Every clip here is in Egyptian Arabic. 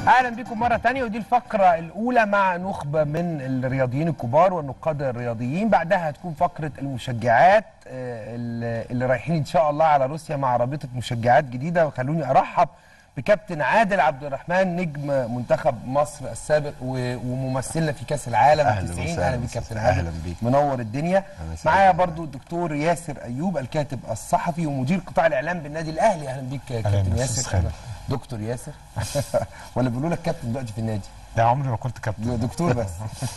اهلا بكم مره تانية ودي الفقره الاولى مع نخبه من الرياضيين الكبار والنقاد الرياضيين بعدها هتكون فقره المشجعات آه، اللي اللي رايحين ان شاء الله على روسيا مع رابطه مشجعات جديده وخلوني ارحب بكابتن عادل عبد الرحمن نجم منتخب مصر السابق و- وممثلنا في كاس العالم أهلا 90 وسهلا اهلا بيك كابتن أهلا عادل بيك. منور الدنيا أهلا وسهلا. معايا برضو الدكتور ياسر ايوب الكاتب الصحفي ومدير قطاع الاعلام بالنادي الاهلي اهلا بيك كابتن أهلا ياسر أستاذ خالد. دكتور ياسر ولا بيقولوا لك كابتن دلوقتي في النادي لا عمري ما كنت كابتن دكتور بس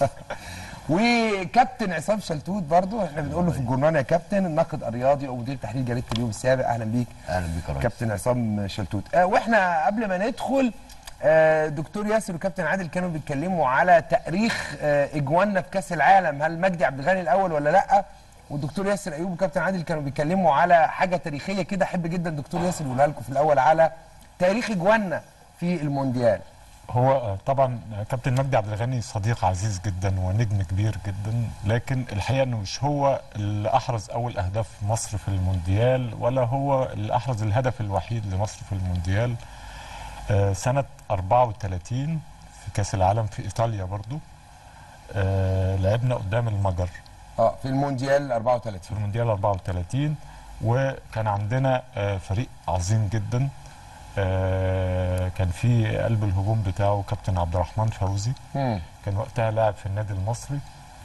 وكابتن عصام شلتوت برضو احنا بنقول له في الجورنال يا كابتن الناقد الرياضي او مدير تحرير جريده اليوم السابع اهلا بيك اهلا بيك يا ريس كابتن عصام شلتوت آه واحنا قبل ما ندخل آه دكتور ياسر وكابتن عادل كانوا بيتكلموا على تاريخ آه اجواننا في كاس العالم هل مجدي عبد الغني الاول ولا لا والدكتور ياسر ايوب وكابتن عادل كانوا بيتكلموا على حاجه تاريخيه كده احب جدا دكتور ياسر يقولها لكم في الاول على تاريخ اجواننا في المونديال هو آه، طبعا كابتن مجدي عبد الغني صديق عزيز جدا ونجم كبير جدا لكن الحقيقه انه مش هو اللي احرز اول اهداف مصر في المونديال ولا هو اللي احرز الهدف الوحيد لمصر في المونديال آه، سنه 34 في كاس العالم في ايطاليا برضو آه، لعبنا قدام المجر اه في المونديال في 34 المونديال 34 وكان عندنا آه، فريق عظيم جدا آه، كان في قلب الهجوم بتاعه كابتن عبد الرحمن فوزي مم. كان وقتها لاعب في النادي المصري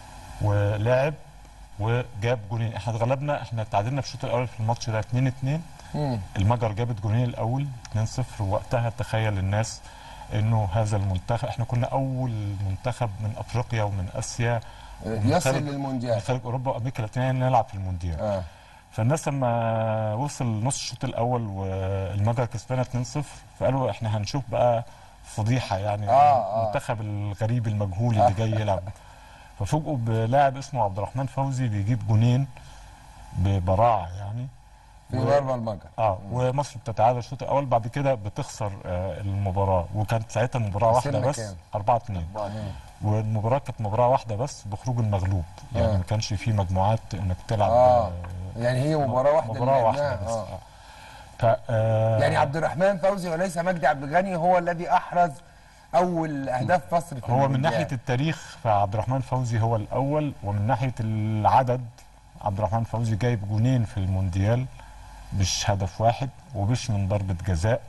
ولعب وجاب جونين احنا اتغلبنا احنا تعادلنا في الشوط الاول في الماتش ده 2 2 مم. المجر جابت جونين الاول 2 0 ووقتها تخيل الناس انه هذا المنتخب احنا كنا اول منتخب من افريقيا ومن اسيا يصل خارج- للمونديال خارج اوروبا وامريكا اللاتينيه نلعب في المونديال اه فالناس لما وصل نص الشوط الاول والمجر كسبانه 2-0 فقالوا احنا هنشوف بقى فضيحه يعني آه، آه. المنتخب الغريب المجهول اللي جاي يلعب ففوجئوا بلاعب اسمه عبد الرحمن فوزي بيجيب جونين ببراعه يعني في و- مرمى المجر اه ومصر بتتعادل الشوط الاول بعد كده بتخسر آه المباراه وكانت ساعتها المباراه واحده خسرنا بس كام؟ 4 2 والمباراه كانت مباراه واحده بس بخروج المغلوب يعني آه. ما كانش في مجموعات انك تلعب اه آه يعني هي مباراه واحده اللي مباراه واحده لعبناها. بس آه. آه. ف آه يعني عبد الرحمن فوزي وليس مجدي عبد الغني هو الذي احرز اول اهداف مصر في هو من المونديال. ناحيه التاريخ فعبد الرحمن فوزي هو الاول ومن ناحيه العدد عبد الرحمن فوزي جايب جونين في المونديال مش هدف واحد ومش من ضربه جزاء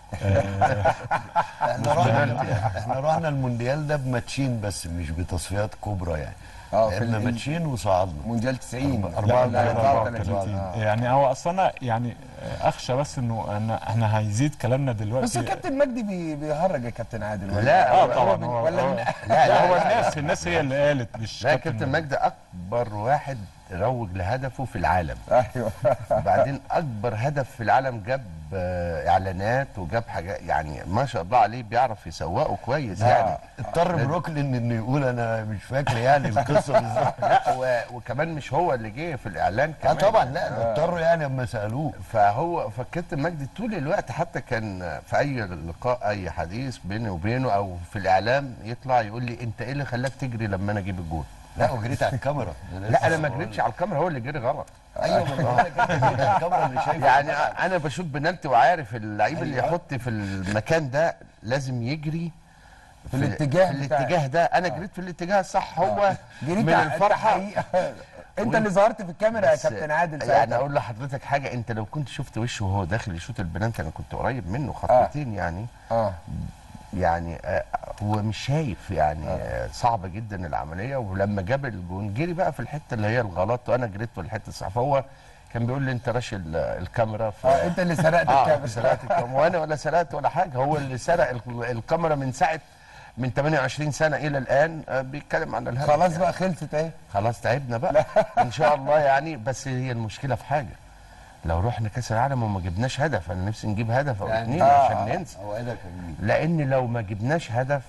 آه احنا رحنا احنا رحنا المونديال ده بماتشين بس مش بتصفيات كبرى يعني آه، في لعبنا ال- ماتشين وصعدنا مونديال 90 أربعة لا، لا، 34. 34. آه. يعني هو اصلا يعني اخشى بس انه أنا احنا هيزيد كلامنا دلوقتي بس الكابتن مجدي بي- بيهرج يا كابتن عادل ولا لا، اه ولا طبعا من- هو ولا هو- من لا, لا هو الناس الناس هي اللي قالت مش لا كابتن مجدي اكبر واحد روج لهدفه في العالم ايوه بعدين اكبر هدف في العالم جاب آه، اعلانات وجاب حاجات يعني ما شاء الله عليه بيعرف يسوقه كويس يعني اضطر بروكلين انه يقول انا مش فاكر يعني القصه بالظبط لا و- وكمان مش هو اللي جه في الاعلان اه كمان طبعا لا اضطروا يعني اما سالوه فهو فالكابتن مجدي طول الوقت حتى كان في اي لقاء اي حديث بيني وبينه او في الاعلام يطلع يقول لي انت ايه اللي خلاك تجري لما انا اجيب الجول لا وجريت على الكاميرا لا انا ما جريتش على الكاميرا هو اللي جري غلط ايوه ما انا بقول لك انت جريت على الكاميرا اللي شايفه يعني انا بشوط بنالتي وعارف اللعيب اللي يحط في المكان ده لازم يجري في الاتجاه في بتاعك. الاتجاه ده انا جريت في الاتجاه الصح هو جريت من على- الفرحه حقيقة. انت اللي ظهرت في الكاميرا يا بس كابتن عادل يعني ساعتها اقول لحضرتك حاجه انت لو كنت شفت وشه وهو داخل يشوط البنالتي انا كنت قريب منه خطوتين يعني اه يعني آه، هو مش شايف يعني آه. صعبه جدا العمليه ولما جاب الجون جري بقى في الحته اللي هي الغلط وانا جريت في الحته الصح فهو كان بيقول لي انت راشي ال- الكاميرا ف... اه انت اللي سرقت اه الكاميرا سرقت الكاميرا وانا ولا سرقت ولا حاجه هو اللي سرق ال- الكاميرا من ساعه من 28 سنه الى الان آه، بيتكلم عن الهدف خلاص يعني. بقى خلصت اهي خلاص تعبنا بقى ان شاء الله يعني بس هي المشكله في حاجه لو رحنا كاس العالم وما جبناش هدف انا نفسي نجيب هدف او اثنين آه. عشان ننسى هو انا كان لان لو ما جبناش هدف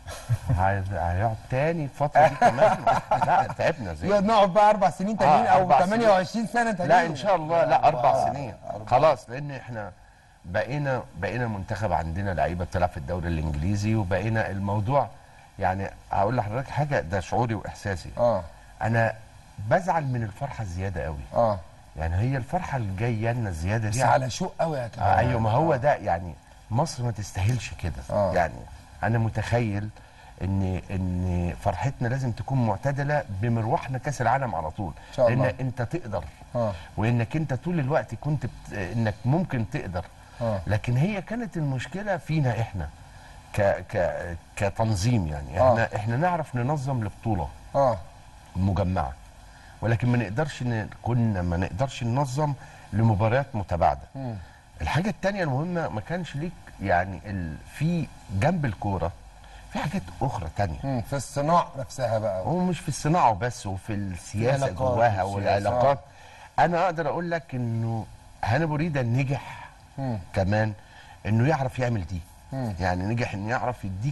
هي- هيقعد تاني الفتره دي كمان لا تعبنا زي نقعد بقى اربع سنين تانيين آه، او أربع سنين. 28 سنه تانيين لا ان شاء الله لا اربع سنين خلاص لان احنا بقينا بقينا منتخب عندنا لعيبه بتلعب في الدوري الانجليزي وبقينا الموضوع يعني هقول لحضرتك حاجه ده شعوري واحساسي اه انا بزعل من الفرحه زياده قوي اه يعني هي الفرحه اللي جايه لنا زياده بس دي على شوق قوي يا كابتن آه ايوه ما هو ده يعني مصر ما تستاهلش كده آه. يعني انا متخيل ان ان فرحتنا لازم تكون معتدله بمروحنا كاس العالم على طول إن شاء الله. لان انت تقدر آه. وانك انت طول الوقت كنت بت... انك ممكن تقدر آه. لكن هي كانت المشكله فينا احنا ك... ك... كتنظيم يعني آه. احنا احنا نعرف ننظم لبطوله اه مجمعه ولكن ما نقدرش ن... كنا ما نقدرش ننظم لمباريات متباعده الحاجه الثانيه المهمه ما كانش ليك يعني ال... في جنب الكوره في حاجات اخرى تانية مم. في الصناعه نفسها بقى هو مش في الصناعه بس وفي السياسه العلاقات جواها والسياسة. والعلاقات انا اقدر اقول لك انه هاني بريده نجح مم. كمان انه يعرف يعمل دي مم. يعني نجح انه يعرف يديك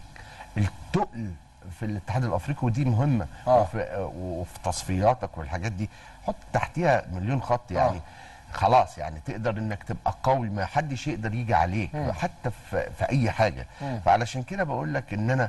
التقل في الاتحاد الافريقي ودي مهمه آه. وفي, وفي تصفياتك والحاجات دي حط تحتيها مليون خط يعني آه. خلاص يعني تقدر انك تبقى قوي ما حدش يقدر يجي عليك حتى في, في اي حاجه فعلشان كده بقول لك ان انا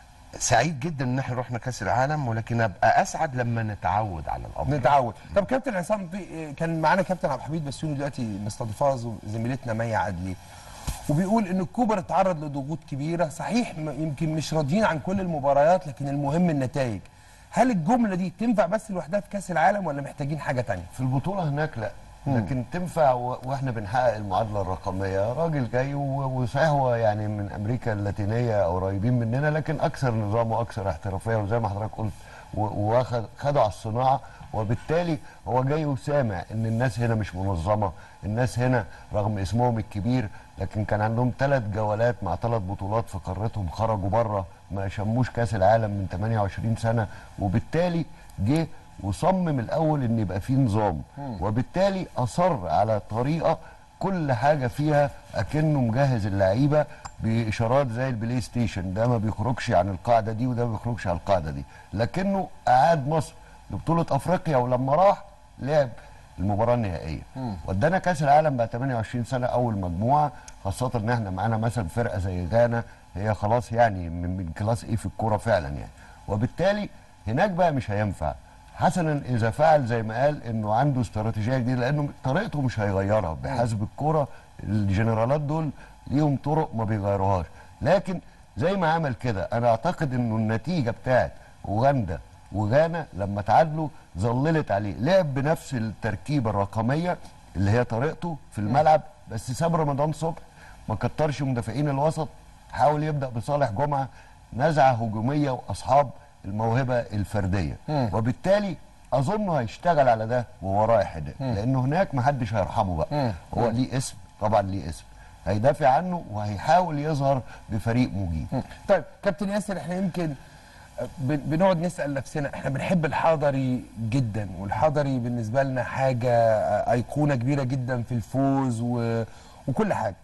سعيد جدا ان احنا رحنا كاس العالم ولكن ابقى اسعد لما نتعود على الامر نتعود طب كابتن عصام في كان معانا كابتن عبد الحميد بسيوني دلوقتي مستضيفاه ز- زميلتنا مي عدلي وبيقول ان الكوبر اتعرض لضغوط كبيره صحيح م- يمكن مش راضيين عن كل المباريات لكن المهم النتائج هل الجمله دي تنفع بس لوحدها في كاس العالم ولا محتاجين حاجه تانية في البطولة هناك لا لكن تنفع و- واحنا بنحقق المعادلة الرقمية راجل جاي و- وصحيح هو يعني من امريكا اللاتينية قريبين مننا لكن اكثر نظام واكثر احترافية وزي ما حضرتك قلت واخد خدوا على الصناعة وبالتالي هو جاي وسامع ان الناس هنا مش منظمة الناس هنا رغم اسمهم الكبير لكن كان عندهم ثلاث جولات مع ثلاث بطولات في قارتهم خرجوا بره ما شموش كاس العالم من 28 سنة وبالتالي جه وصمم الاول ان يبقى فيه نظام وبالتالي اصر على طريقه كل حاجه فيها اكنه مجهز اللعيبه باشارات زي البلاي ستيشن ده ما بيخرجش عن القاعده دي وده ما بيخرجش عن القاعده دي لكنه اعاد مصر لبطوله افريقيا ولما راح لعب المباراه النهائيه ودانا كاس العالم بعد 28 سنه اول مجموعه خاصه ان احنا معانا مثلا فرقه زي غانا هي خلاص يعني من, من كلاس ايه في الكوره فعلا يعني وبالتالي هناك بقى مش هينفع حسنا اذا فعل زي ما قال انه عنده استراتيجيه جديده لانه طريقته مش هيغيرها بحسب الكوره الجنرالات دول ليهم طرق ما بيغيروهاش لكن زي ما عمل كده انا اعتقد انه النتيجه بتاعت اوغندا وغانا لما تعادلوا ظللت عليه لعب بنفس التركيبه الرقميه اللي هي طريقته في الملعب بس ساب رمضان صبحي ما كترش مدافعين الوسط حاول يبدا بصالح جمعه نزعه هجوميه واصحاب الموهبه الفرديه وبالتالي اظن هيشتغل على ده وهو رايح هناك لانه هناك ما حدش هيرحمه بقى هو ليه اسم طبعا ليه اسم هيدافع عنه وهيحاول يظهر بفريق مجيد طيب كابتن ياسر احنا يمكن بن- بنقعد نسال نفسنا احنا بنحب الحضري جدا والحضري بالنسبه لنا حاجه ايقونه كبيره جدا في الفوز و... وكل حاجه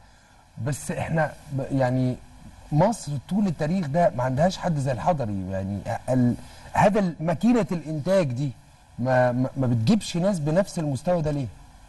بس احنا ب- يعني مصر طول التاريخ ده ما عندهاش حد زي الحضري يعني ال... هذا ال- ماكينه الانتاج دي ما ما ما بتجيبش ناس بنفس المستوى ده ليه؟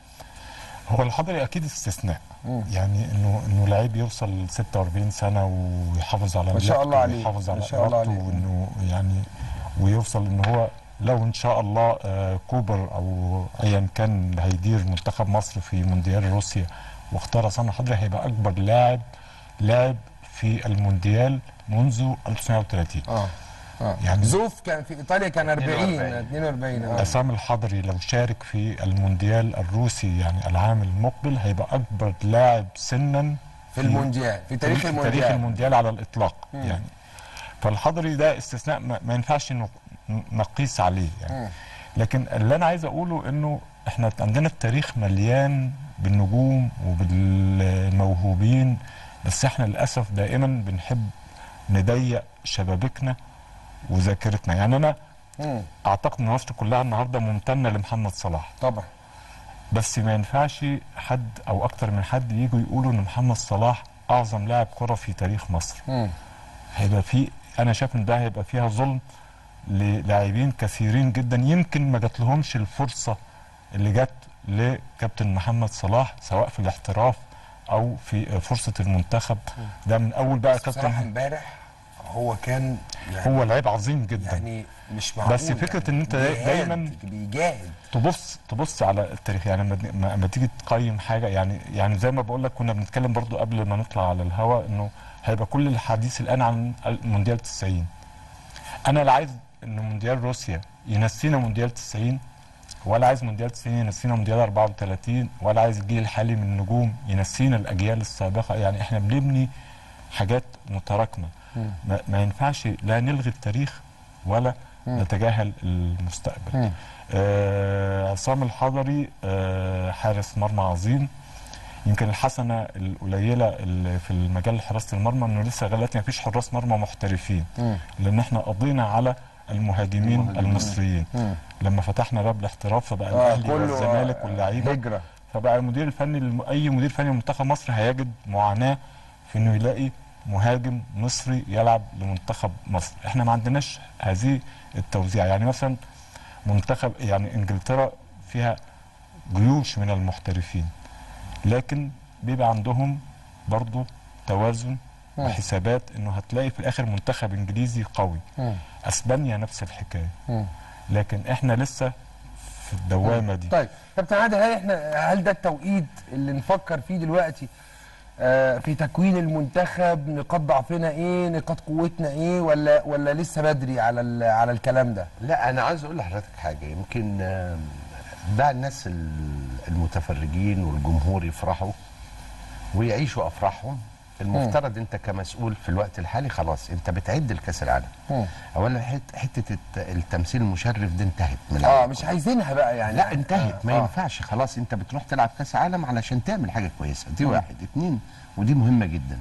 هو الحضري اكيد استثناء يعني انه انه لعيب يوصل 46 سنه ويحافظ على ما شاء لياقته الله عليه. ويحافظ على ما شاء الله ارادته عليه. وانه يعني ويوصل ان هو لو ان شاء الله آه، كوبر او ايا كان اللي هيدير منتخب مصر في مونديال روسيا واختار عصام الحضري هيبقى اكبر لاعب لاعب في المونديال منذ 1930 اه اه يعني زوف كان في ايطاليا كان 40 42. 42 اه عصام الحضري لو شارك في المونديال الروسي يعني العام المقبل هيبقى اكبر لاعب سنا في المونديال في تاريخ في المونديال تاريخ المونديال على الاطلاق يعني فالحضري ده استثناء ما, ما ينفعش نق- نقيس عليه يعني لكن اللي انا عايز اقوله انه احنا عندنا التاريخ مليان بالنجوم وبالموهوبين بس احنا للاسف دائما بنحب نضيق شبابيكنا وذاكرتنا يعني انا مم. اعتقد ان مصر كلها النهارده ممتنه لمحمد صلاح طبعا بس ما ينفعش حد او اكتر من حد يجوا يقولوا ان محمد صلاح اعظم لاعب كره في تاريخ مصر مم. هيبقى في انا شايف ان ده هيبقى فيها ظلم للاعبين كثيرين جدا يمكن ما جات لهمش الفرصه اللي جت لكابتن محمد صلاح سواء في الاحتراف او في فرصه المنتخب ده من اول بقى بصراحه كابتن امبارح هو كان يعني هو لعيب عظيم جدا يعني مش معقول بس فكره ان انت بيجاهد- دايما بيجاهد تبص تبص على التاريخ يعني لما ما- لما تيجي تقيم حاجه يعني يعني زي ما بقول لك كنا بنتكلم برضو قبل ما نطلع على الهواء انه هيبقى كل الحديث الان عن مونديال 90 انا لا عايز ان مونديال روسيا ينسينا مونديال 90 ولا عايز مونديال 90 ينسينا مونديال 34 ولا عايز الجيل الحالي من النجوم ينسينا الاجيال السابقه يعني احنا بنبني حاجات متراكمه ما, ما ينفعش لا نلغي التاريخ ولا نتجاهل المستقبل آه عصام الحضري آه حارس مرمى عظيم يمكن الحسنه القليله اللي في المجال حراسه المرمى انه لسه لغايه دلوقتي ما فيش حراس مرمى محترفين لان احنا قضينا على المهاجمين المصريين لما فتحنا باب الاحتراف فبقى آه، الاهلي كله، والزمالك آه، واللعيبه هجرة. فبقى المدير الفني الم- اي مدير فني لمنتخب مصر هيجد معاناه في انه يلاقي مهاجم مصري يلعب لمنتخب مصر احنا ما عندناش هذه التوزيع يعني مثلا منتخب يعني انجلترا فيها جيوش من المحترفين لكن بيبقى عندهم برضو توازن وحسابات انه هتلاقي في الاخر منتخب انجليزي قوي اسبانيا نفس الحكايه لكن احنا لسه في الدوامه دي طيب كابتن عادل هل احنا هل ده التوقيت اللي نفكر فيه دلوقتي آه، في تكوين المنتخب نقاط ضعفنا ايه نقاط قوتنا ايه ولا ولا لسه بدري على ال- على الكلام ده لا انا عايز اقول لحضرتك حاجه يمكن آم، دع الناس ال- المتفرجين والجمهور يفرحوا ويعيشوا افراحهم المفترض انت كمسؤول في الوقت الحالي خلاص انت بتعد لكاس العالم اولا حت- حته الت- التمثيل المشرف دي انتهت من اه العالم مش عايزينها بقى يعني لا انتهت ما آه. ينفعش خلاص انت بتروح تلعب كاس عالم علشان تعمل حاجه كويسه دي واحد اتنين ودي مهمه جدا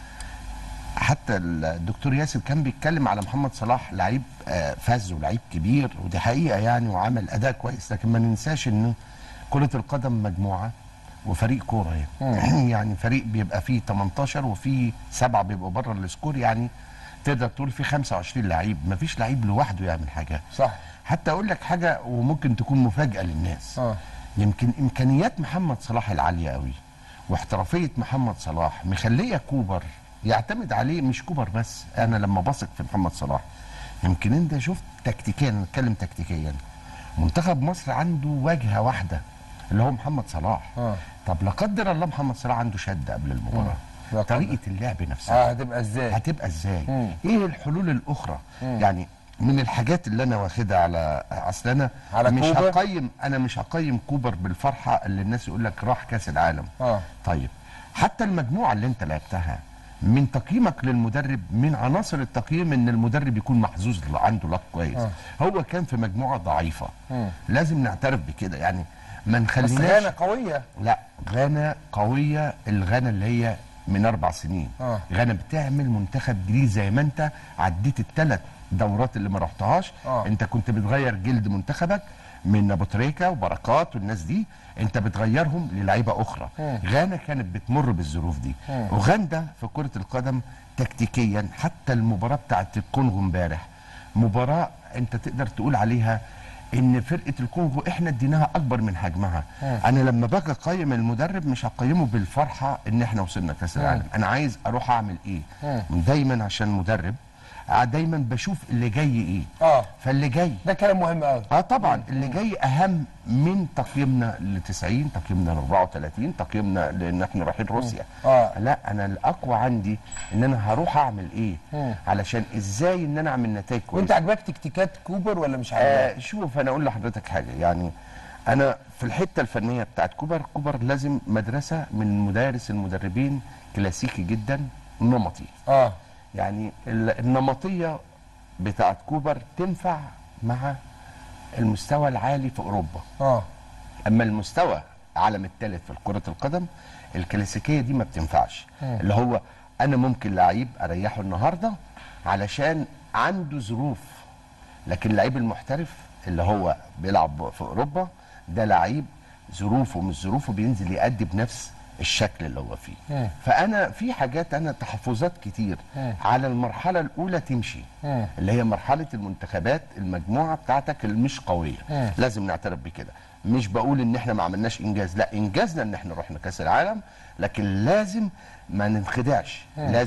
حتى الدكتور ياسر كان بيتكلم على محمد صلاح لعيب آه، فاز ولعيب كبير ودي حقيقه يعني وعمل اداء كويس لكن ما ننساش ان كره القدم مجموعه وفريق كوره يعني يعني فريق بيبقى فيه 18 وفيه سبعه بيبقوا بره السكور يعني تقدر تقول فيه 25 لعيب ما فيش لعيب لوحده يعمل حاجه صح حتى اقول لك حاجه وممكن تكون مفاجاه للناس آه. يمكن امكانيات محمد صلاح العاليه قوي واحترافيه محمد صلاح مخليه كوبر يعتمد عليه مش كوبر بس انا لما بثق في محمد صلاح يمكن انت شفت تكتيكيا نتكلم تكتيكيا منتخب مصر عنده واجهه واحده اللي هو محمد صلاح آه. طب لا قدر الله محمد صلاح عنده شد قبل المباراه لا قدر. طريقه اللعب نفسها اه هتبقى ازاي هتبقى ازاي مم. ايه الحلول الاخرى يعني من الحاجات اللي انا واخدها على اصل انا على مش كوبر؟ هقيم انا مش هقيم كوبر بالفرحه اللي الناس يقول لك راح كاس العالم اه طيب حتى المجموعه اللي انت لعبتها من تقييمك للمدرب من عناصر التقييم ان المدرب يكون محظوظ عنده لك كويس آه. هو كان في مجموعه ضعيفه مم. لازم نعترف بكده يعني ما بس نخليناش غانا قويه لا غانا قوية الغانا اللي هي من أربع سنين آه. غانا بتعمل منتخب جديد زي ما أنت عديت الثلاث دورات اللي ما رحتهاش آه. أنت كنت بتغير جلد منتخبك من أبو تريكة وبركات والناس دي أنت بتغيرهم للعيبة أخرى مم. غانا كانت بتمر بالظروف دي مم. وغاندا في كرة القدم تكتيكيا حتى المباراة بتاعت الكونغو امبارح مباراة أنت تقدر تقول عليها ان فرقه الكونغو احنا اديناها اكبر من حجمها انا لما باجي اقيم المدرب مش هقيمه بالفرحه ان احنا وصلنا كاس العالم انا عايز اروح اعمل ايه دايما عشان مدرب آه، دايما بشوف اللي جاي ايه اه فاللي جاي ده كلام مهم قوي اه طبعا اللي جاي اهم من تقييمنا ل 90 تقييمنا ل 34 تقييمنا لان احنا رايحين روسيا آه. لا انا الاقوى عندي ان انا هروح اعمل ايه مم. علشان ازاي ان انا اعمل نتائج كويسه وانت عجبك تكتيكات كوبر ولا مش عاجباك آه شوف انا اقول لحضرتك حاجه يعني انا في الحته الفنيه بتاعت كوبر كوبر لازم مدرسه من مدارس المدربين كلاسيكي جدا نمطي اه يعني ال- النمطيه بتاعت كوبر تنفع مع المستوى العالي في اوروبا اه اما المستوى العالم الثالث في كره القدم الكلاسيكيه دي ما بتنفعش اللي هو انا ممكن لعيب اريحه النهارده علشان عنده ظروف لكن اللعيب المحترف اللي هو بيلعب في اوروبا ده لعيب ظروفه مش ظروفه بينزل يأدي بنفس الشكل اللي هو فيه مم. فانا في حاجات انا تحفظات كتير مم. على المرحله الاولى تمشي مم. اللي هي مرحله المنتخبات المجموعه بتاعتك المش قويه مم. لازم نعترف بكده مش بقول ان احنا ما عملناش انجاز لا انجازنا ان احنا رحنا كاس العالم لكن لازم ما ننخدعش لازم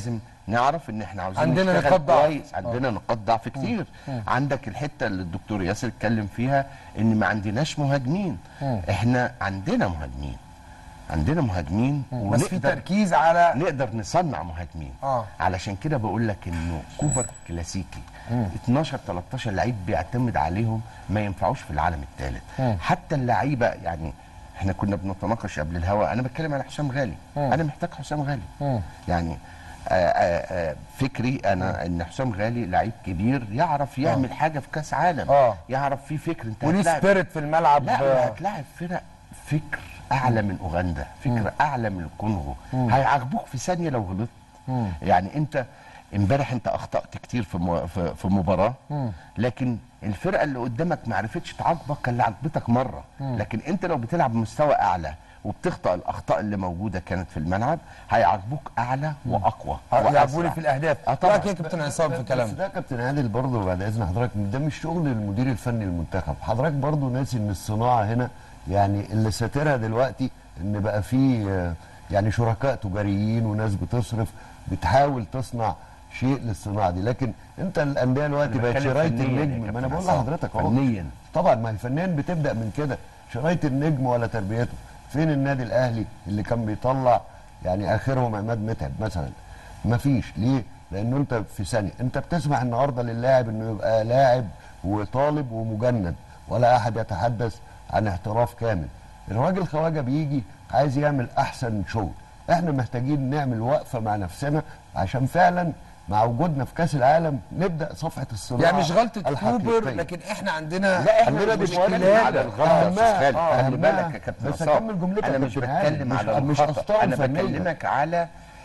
نعرف ان احنا عاوزين عندنا نشتغل نقاط ضعف. كويس عندنا نقاط ضعف كتير عندك الحته اللي الدكتور ياسر اتكلم فيها ان ما عندناش مهاجمين احنا عندنا مهاجمين عندنا مهاجمين بس في ونقدر تركيز على نقدر نصنع مهاجمين آه. علشان كده بقول لك انه كوبر كلاسيكي 12 13 لعيب بيعتمد عليهم ما ينفعوش في العالم الثالث حتى اللعيبه يعني احنا كنا بنتناقش قبل الهوا انا بتكلم على حسام غالي انا محتاج حسام غالي يعني آآ آآ فكري انا ان حسام غالي لعيب كبير يعرف يعمل حاجه في كاس عالم آه. يعرف في فكر انت وليه هتلاعب- سبيريت في الملعب لا آه، هتلاعب فرق فكر اعلى من اوغندا فكر اعلى من الكونغو هيعاقبوك في ثانيه لو غلطت يعني انت امبارح انت اخطات كتير في مو- في, في مباراه لكن الفرقه اللي قدامك ما عرفتش تعاقبك اللي عاقبتك مره لكن انت لو بتلعب بمستوى اعلى وبتخطأ الاخطاء اللي موجوده كانت في الملعب هيعاقبوك اعلى واقوى يلعبوني وأسرع. في الاهداف اه طبعا رايك ايه يا كابتن عصام في بس كلامك ده كابتن عادل برضه بعد اذن حضرتك ده مش شغل المدير الفني للمنتخب حضرتك برضه ناسي ان الصناعه هنا يعني اللي ساترها دلوقتي ان بقى في آه، يعني شركاء تجاريين وناس بتصرف بتحاول تصنع شيء للصناعه دي لكن انت الانديه دلوقتي أنا بقت بتكلم شرايط فنياً يا النجم ما انا كابتن بقول عصام. لحضرتك اهو فنياً. طبعا ما هي فنيا بتبدا من كده شرايط النجم ولا تربيته فين النادي الاهلي اللي كان بيطلع يعني اخرهم عماد متعب مثلا مفيش ليه لانه انت في ثانيه انت بتسمح النهارده للاعب انه يبقى لاعب وطالب ومجند ولا احد يتحدث عن احتراف كامل الراجل خواجه بيجي عايز يعمل احسن شغل احنا محتاجين نعمل وقفه مع نفسنا عشان فعلا مع وجودنا في كاس العالم نبدا صفحه الصناعه يعني مش غلطه الحقيقية. كوبر لكن احنا عندنا لا احنا عندنا مش مشكلات بنتكلم على الغلطه يا أهمها- استاذ خالد آه، خلي أهمها. بالك يا كابتن بس عصام. أكمل جملتك انا يا مش كابتن عادل. بتكلم مش- على مش الخطا أخطاء انا فنية. بكلمك على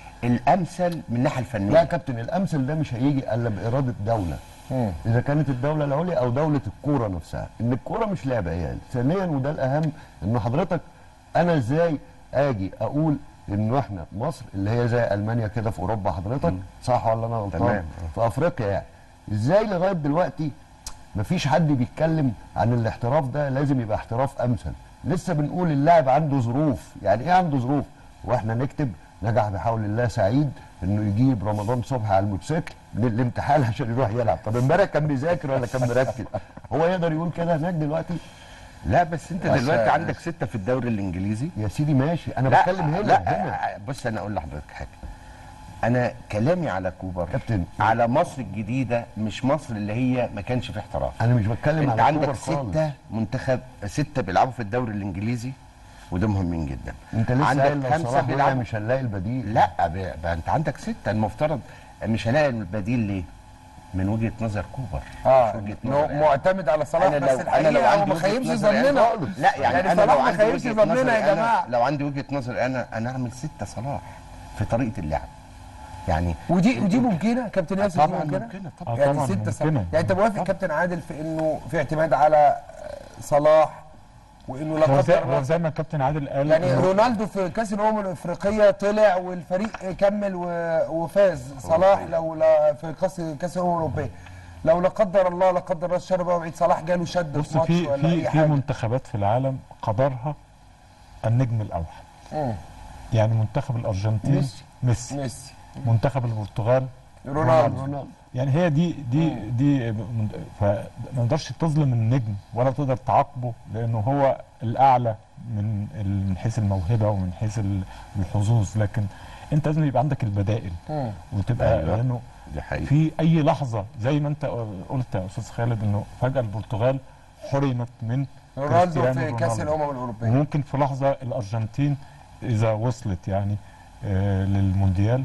الامثل من الناحيه الفنيه لا يا كابتن الامثل ده مش هيجي الا باراده دوله اذا كانت الدوله العليا او دوله الكوره نفسها ان الكوره مش لعبه هي ثانيا وده الاهم ان حضرتك انا ازاي اجي اقول انه احنا مصر اللي هي زي المانيا كده في اوروبا حضرتك صح ولا انا غلطان تمام. في افريقيا يعني ازاي لغايه دلوقتي مفيش حد بيتكلم عن الاحتراف ده لازم يبقى احتراف امثل لسه بنقول اللاعب عنده ظروف يعني ايه عنده ظروف واحنا نكتب نجح بحول الله سعيد انه يجيب رمضان صبحي على الموتوسيكل من الامتحان عشان يروح يلعب طب امبارح كان بيذاكر ولا كان مركز هو يقدر يقول كده هناك دلوقتي لا بس انت عشان- دلوقتي عندك سته في الدوري الانجليزي يا سيدي ماشي انا لا بتكلم هنا لا هنا بص انا اقول لحضرتك حاجه انا كلامي على كوبر كابتن. على مصر الجديده مش مصر اللي هي ما كانش في احتراف انا مش بتكلم انت على عندك كوبر خالص. سته منتخب سته بيلعبوا في الدوري الانجليزي وده مهمين جدا انت لسه عندك قايل لو خمسه صلاح وقع بيلعبوا مش هنلاقي البديل لا ب- ب- انت عندك سته المفترض مش هلاقي البديل ليه؟ من وجهه نظر كوبر اه مش وجهه إنه نظر يعني. معتمد على صلاح أنا بس لو- أنا لو الحقيقه هو عندي ما وجهة خيبش نظر يعني ظننا خالص. لا يعني, يعني انا لو صلاح ما عندي خيبش وجهة ظننا نظر يا أنا جماعه لو عندي وجهه نظر انا انا اعمل سته صلاح في طريقه اللعب يعني ودي ودي ممكنه كابتن ياسر دي طبعا ممكنه ممكنه طبعا آه يعني طبعا ستة سنة ممكنة. يعني انت موافق كابتن عادل في انه في اعتماد على صلاح وانه لا هو زي, قدر هو الله زي ما الكابتن عادل قال يعني إنه- رونالدو في كاس الامم الافريقيه طلع والفريق كمل و- وفاز صلاح لو لا في كاس كاس الامم الاوروبيه لو لا قدر الله لا قدر الله الشر بقى وعيد صلاح جاله شد في بص ماتش في ولا في اي في حاجه منتخبات في العالم قدرها النجم الاوحد مم. يعني منتخب الارجنتين ميسي. ميسي ميسي منتخب البرتغال رونالدو رونالدو يعني هي دي دي دي من- فما نقدرش تظلم النجم ولا تقدر تعاقبه لانه هو الاعلى من ال- من حيث الموهبه ومن حيث ال- الحظوظ لكن انت لازم يبقى عندك البدائل مم. وتبقى أيوة. لانه دي حقيقه في اي لحظه زي ما انت قلت يا استاذ خالد انه فجاه البرتغال حرمت من رونالدو كريستيانو في كاس رونالدو. الامم الاوروبيه وممكن في لحظه الارجنتين اذا وصلت يعني آه للمونديال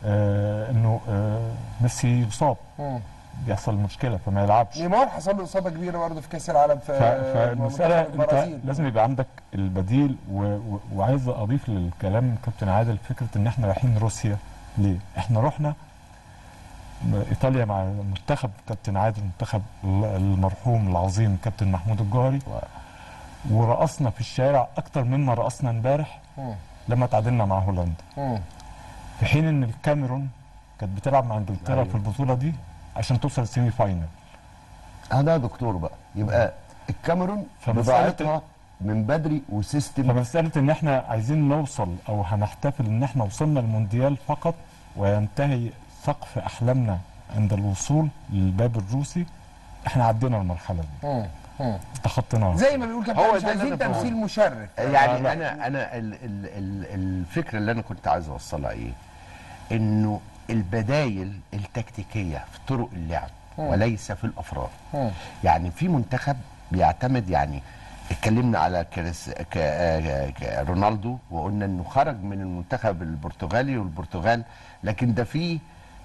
آه انه آه ميسي يصاب مم. بيحصل مشكله فما يلعبش نيمار حصل له اصابه كبيره برضه في كاس العالم في ف- فالمساله منتخب انت البرازيل. لازم يبقى عندك البديل و... و... وعايز اضيف للكلام كابتن عادل فكره ان احنا رايحين روسيا ليه؟ احنا رحنا ايطاليا مع منتخب كابتن عادل منتخب المرحوم العظيم كابتن محمود الجوهري ورقصنا في الشارع اكتر مما رقصنا امبارح مم. لما تعادلنا مع هولندا مم. في حين ان الكاميرون كانت بتلعب مع انجلترا في البطوله دي عشان توصل السيمي فاينل انا دكتور بقى يبقى الكاميرون فمسألة- بضاعتها من بدري وسيستم فمسألة إن إحنا عايزين نوصل أو هنحتفل إن إحنا وصلنا المونديال فقط وينتهي سقف احلامنا عند الوصول للباب الروسي احنا عدينا المرحله دي مم. مم. تخطيناها زي ما بيقول كابتن هو مش ده اللي عايزين أنا تمثيل بقوله. مشرف يعني لا. انا انا ال ال ال الفكره اللي انا كنت عايز اوصلها ايه انه البدايل التكتيكيه في طرق اللعب وليس في الافراد مم. يعني في منتخب بيعتمد يعني اتكلمنا على كريس ك... آه، ك... رونالدو وقلنا انه خرج من المنتخب البرتغالي والبرتغال لكن ده في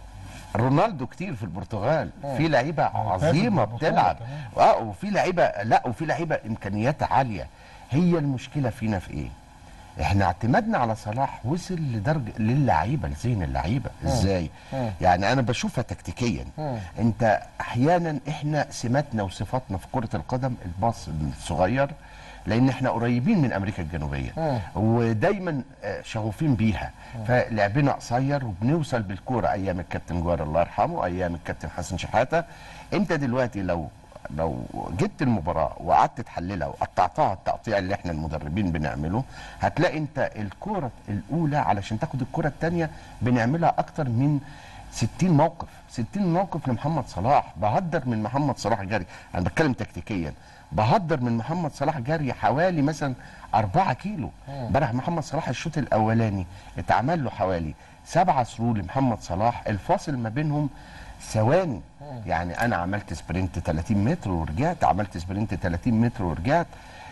رونالدو كتير في البرتغال في لعيبه عظيمه بالبطولة بتلعب كمان. اه وفي لعيبه لا وفي لعيبه امكانياتها عاليه هي المشكله فينا في ايه احنا اعتمادنا على صلاح وصل لدرجه للعيبه لذهن اللعيبه ازاي يعني انا بشوفها تكتيكيا انت احيانا احنا سماتنا وصفاتنا في كره القدم الباص الصغير لان احنا قريبين من امريكا الجنوبيه ودايما آه، شغوفين بيها فلعبنا قصير وبنوصل بالكوره ايام الكابتن جوار الله يرحمه ايام الكابتن حسن شحاته انت دلوقتي لو لو جبت المباراه وقعدت تحللها وقطعتها التقطيع اللي احنا المدربين بنعمله هتلاقي انت الكوره الاولى علشان تاخد الكوره الثانيه بنعملها اكتر من 60 موقف 60 موقف لمحمد صلاح بهدر من محمد صلاح جري انا بتكلم تكتيكيا بهدر من محمد صلاح جري حوالي مثلا 4 كيلو امبارح محمد صلاح الشوط الاولاني اتعمل له حوالي سبعة ثرو لمحمد صلاح الفاصل ما بينهم ثواني يعني انا عملت سبرنت 30 متر ورجعت عملت سبرنت 30 متر ورجعت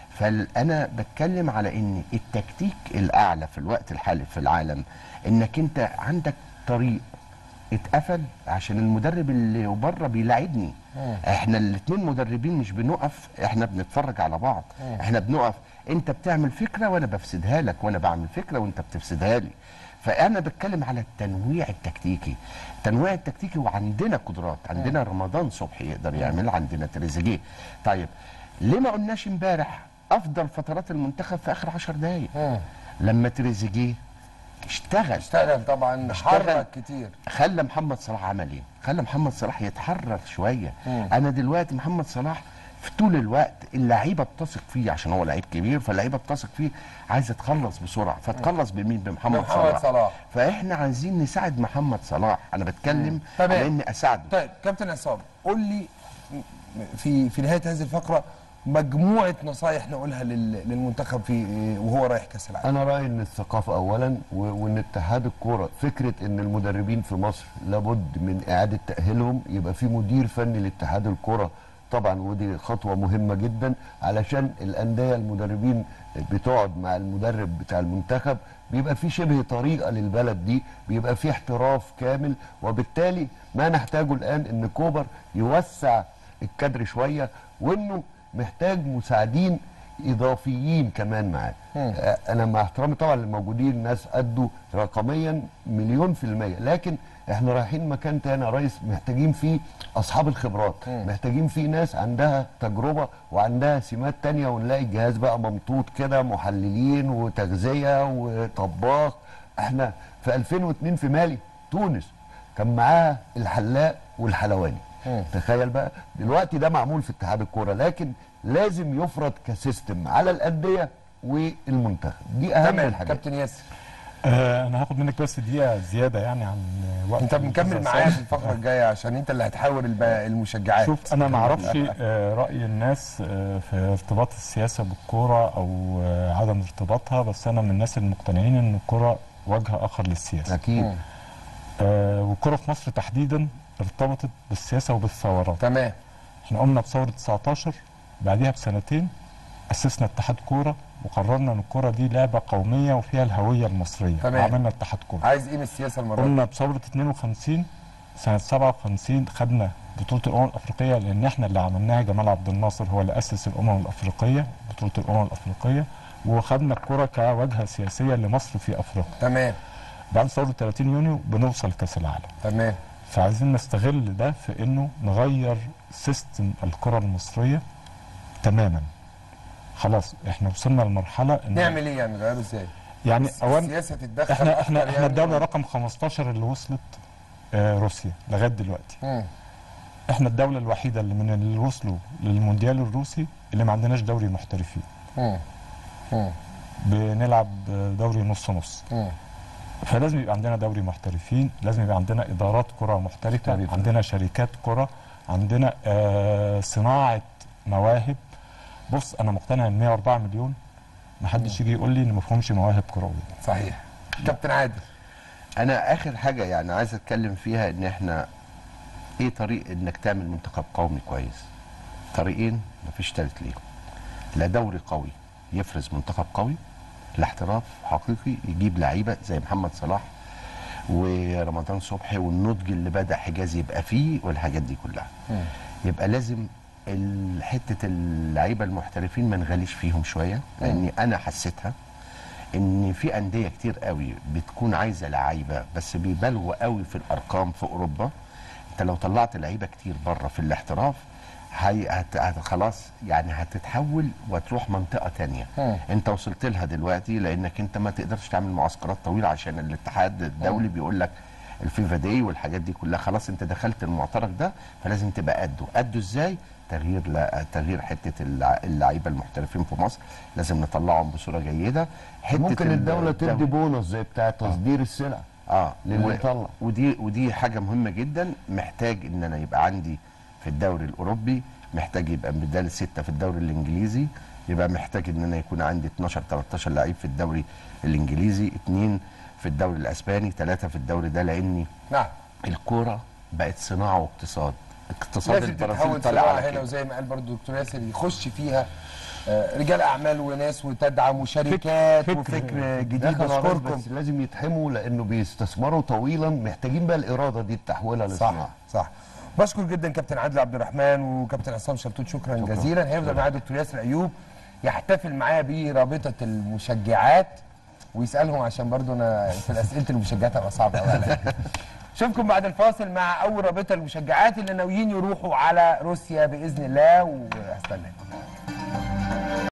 فانا بتكلم على ان التكتيك الاعلى في الوقت الحالي في العالم انك انت عندك طريق اتقفل عشان المدرب اللي بره بيلاعبني احنا الاتنين مدربين مش بنقف احنا بنتفرج على بعض احنا بنقف انت بتعمل فكره وانا بفسدها لك وانا بعمل فكره وانت بتفسدها لي فانا بتكلم على التنويع التكتيكي التنويع التكتيكي وعندنا قدرات عندنا رمضان صبحي يقدر يعمل عندنا تريزيجيه طيب ليه ما قلناش امبارح افضل فترات المنتخب في اخر 10 دقائق لما تريزيجيه اشتغل اشتغل طبعا اشتغل. حرك كتير خلى محمد صلاح عمل ايه؟ خلى محمد صلاح يتحرر شويه انا دلوقتي محمد صلاح في طول الوقت اللعيبه بتثق فيه عشان هو لعيب كبير فاللعيبه بتثق فيه عايزه تخلص بسرعه فتخلص بمين بمحمد بمحمد صلاح. صلاح. فاحنا عايزين نساعد محمد صلاح انا بتكلم تمام. على اني اساعده طيب كابتن عصام قول لي في في نهايه هذه الفقره مجموعه نصايح نقولها لل- للمنتخب في وهو رايح كاس العالم انا رايي ان الثقافه اولا و- وان اتحاد الكوره فكره ان المدربين في مصر لابد من اعاده تاهيلهم يبقى في مدير فني لاتحاد الكوره طبعا ودي خطوه مهمه جدا علشان الانديه المدربين بتقعد مع المدرب بتاع المنتخب بيبقى في شبه طريقه للبلد دي بيبقى في احتراف كامل وبالتالي ما نحتاجه الان ان كوبر يوسع الكادر شويه وانه محتاج مساعدين اضافيين كمان معاه آه، انا مع احترامي طبعا للموجودين ناس ادوا رقميا مليون في المية لكن احنا رايحين مكان تاني يا ريس محتاجين فيه اصحاب الخبرات محتاجين فيه ناس عندها تجربة وعندها سمات تانية ونلاقي الجهاز بقى ممطوط كده محللين وتغذية وطباخ احنا في 2002 في مالي تونس كان معاها الحلاق والحلواني تخيل بقى دلوقتي ده معمول في اتحاد الكوره لكن لازم يفرض كسيستم على الانديه والمنتخب دي اهم تمام الحاجات كابتن ياسر آه انا هاخد منك بس دقيقه زياده يعني عن وقت انت مكمل الأستاذ معايا عصام. في الفقره الجايه عشان انت اللي هتحاور الب- المشجعات شوف انا ما اعرفش آه، راي الناس آه، في ارتباط السياسه بالكوره او آه، عدم ارتباطها بس انا من الناس المقتنعين ان الكوره وجه اخر للسياسه اكيد آه، والكوره في مصر تحديدا ارتبطت بالسياسه وبالثورات تمام احنا قمنا بثوره 19 بعديها بسنتين اسسنا اتحاد كوره وقررنا ان الكوره دي لعبه قوميه وفيها الهويه المصريه تمام. وعملنا اتحاد كوره عايز ايه من السياسه المره دي قمنا بثوره 52 سنه 57 خدنا بطوله الامم الافريقيه لان احنا اللي عملناها جمال عبد الناصر هو اللي اسس الامم الافريقيه بطوله الامم الافريقيه وخدنا الكره كواجهه سياسيه لمصر في افريقيا تمام بعد ثوره 30 يونيو بنوصل كاس العالم تمام فعايزين نستغل ده في انه نغير سيستم الكره المصريه تماما خلاص احنا وصلنا لمرحله ان نعمل ايه يعني نغيره ازاي يعني اولا السياسه تتدخل احنا احنا أكتر احنا يعني. الدوله رقم 15 اللي وصلت آه روسيا لغايه دلوقتي مم. احنا الدوله الوحيده اللي من اللي وصلوا للمونديال الروسي اللي ما عندناش دوري محترفين مم. مم. بنلعب دوري نص نص مم. فلازم يبقى عندنا دوري محترفين لازم يبقى عندنا ادارات كره محترفه محترفة. عندنا شركات كره عندنا آه صناعه مواهب بص انا مقتنع ان 104 مليون ما حدش يجي يقول لي ان ما فيهمش مواهب كرويه صحيح كابتن عادل انا اخر حاجه يعني عايز اتكلم فيها ان احنا ايه طريق انك تعمل منتخب قومي كويس طريقين مفيش تالت ليهم لا دوري قوي يفرز منتخب قوي لا احتراف حقيقي يجيب لعيبه زي محمد صلاح ورمضان صبحي والنضج اللي بدا حجازي يبقى فيه والحاجات دي كلها يبقى لازم ال- حته اللعيبه المحترفين ما نغاليش فيهم شويه لاني انا حسيتها ان في انديه كتير قوي بتكون عايزه لعيبه بس بيبالغوا قوي في الارقام في اوروبا انت لو طلعت لعيبه كتير بره في الاحتراف هي هت... هت... خلاص يعني هتتحول وتروح منطقه تانية مم. انت وصلت لها دلوقتي لانك انت ما تقدرش تعمل معسكرات طويله عشان الاتحاد الدولي بيقول لك الفيفا داي والحاجات دي كلها خلاص انت دخلت المعترك ده فلازم تبقى قده قده ازاي تغيير لا تغيير حته اللع- اللعيبه المحترفين في مصر لازم نطلعهم بصوره جيده حته ممكن ال- الدوله تدي الدولي- بونص زي بتاع تصدير السلع اه للي و- يطلع. ودي ودي حاجه مهمه جدا محتاج ان انا يبقى عندي في الدوري الاوروبي محتاج يبقى بدال سته في الدوري الانجليزي يبقى محتاج ان انا يكون عندي 12 13 لعيب في الدوري الانجليزي اثنين في الدوري الاسباني ثلاثه في الدوري ده لاني نعم الكوره بقت صناعه واقتصاد اقتصاد لازم البرازيل تتحول طالع صناعه على هنا كده وزي ما قال برضو الدكتور ياسر يخش فيها آه، رجال اعمال وناس وتدعم وشركات فكر- وفكر جديد ده خلاص بشكركم بس لازم يتحموا لانه بيستثمروا طويلا محتاجين بقى الاراده دي تحويلها صح لصناعه صح بشكر جدا كابتن عادل عبد الرحمن وكابتن عصام شلتوت شكرا, شكرا. جزيلا هيفضل معايا دكتور ياسر ايوب يحتفل معايا برابطه المشجعات ويسالهم عشان برضو انا في اسئله المشجعات هبقى صعب قوي عليا اشوفكم بعد الفاصل مع اول رابطه المشجعات اللي ناويين يروحوا على روسيا باذن الله واستناكم